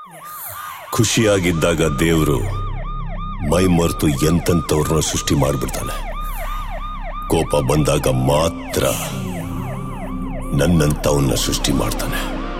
ಖುಷಿಯಾಗಿದ್ದಾಗ ದೇವರು ಮೈ ಮರೆತು ಎಂತೆಂಥವ್ರನ್ನ ಸೃಷ್ಟಿ ಮಾಡಿಬಿಡ್ತಾನೆ ಕೋಪ ಬಂದಾಗ ಮಾತ್ರ ನನ್ನಂಥವನ್ನ ಸೃಷ್ಟಿ ಮಾಡ್ತಾನೆ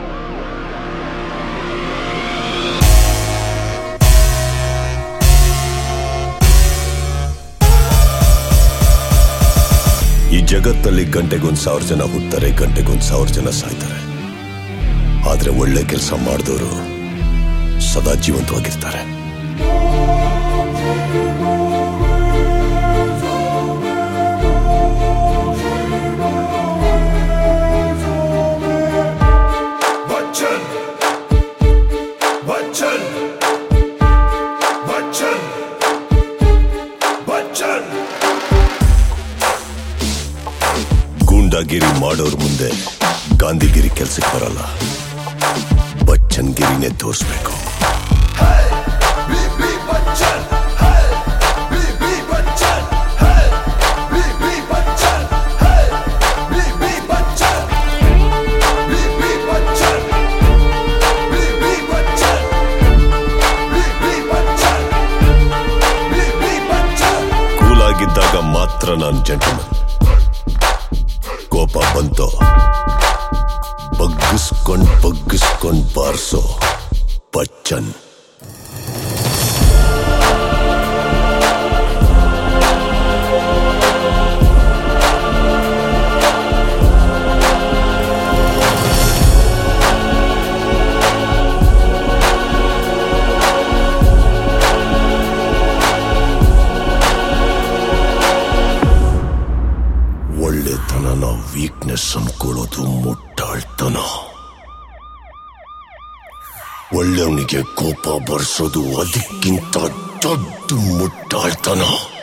ಈ ಜಗತ್ತಲ್ಲಿ ಗಂಟೆಗೊಂದು ಸಾವಿರ ಜನ ಹುಟ್ತಾರೆ ಗಂಟೆಗೊಂದು ಸಾವಿರ ಜನ ಸಾಯ್ತಾರೆ ಆದ್ರೆ ಒಳ್ಳೆ ಕೆಲಸ ಮಾಡಿದವರು ಸದಾ ಜೀವಂತವಾಗಿರ್ತಾರೆ बच्चन बच्चन बच्चन बच्चन ಗೂಂಡಾಗಿರಿ ಮಾಡೋರ್ ಮುಂದೆ ಗಾಂಧಿಗಿರಿ ಕೆಲ್ಸಕ್ಕೆ ಬರಲ್ಲ ಬಚ್ಚನ್ಗಿರಿನೇ ತೋರಿಸ್ಬೇಕು बीबी बच्चन है बीबी बच्चन है बीबी बच्चन है बीबी बच्चन बीबी बच्चन बीबी बच्चन बीबी बच्चन बीबी बच्चन ಕೂಲಾಗಿದ್ದಾಗ ಮಾತ್ರ ನಾನು ಜಂಟಲ್ಮನ್ ಕೋಪ ಬಂತೋ ಬಗ್ಗಿಸ್ಕೊಂಡ್ ಬಗ್ಗಿಸ್ಕೊಂಡ್ ಬಾರ್ಸೋ ಬಚ್ಚನ್ ಒಳ್ಳೆತನನ ವೀಕ್ನೆಸ್ ಅನ್ಕೊಳ್ಳೋದು ಮುಟ್ಟಾಳ್ತನ ಒಳ್ಳೆಯವನಿಗೆ ಕೋಪ ಬರ್ಸೋದು ಅದಕ್ಕಿಂತ ದೊಡ್ಡ ಮುಟ್ಟಾಳ್ತನ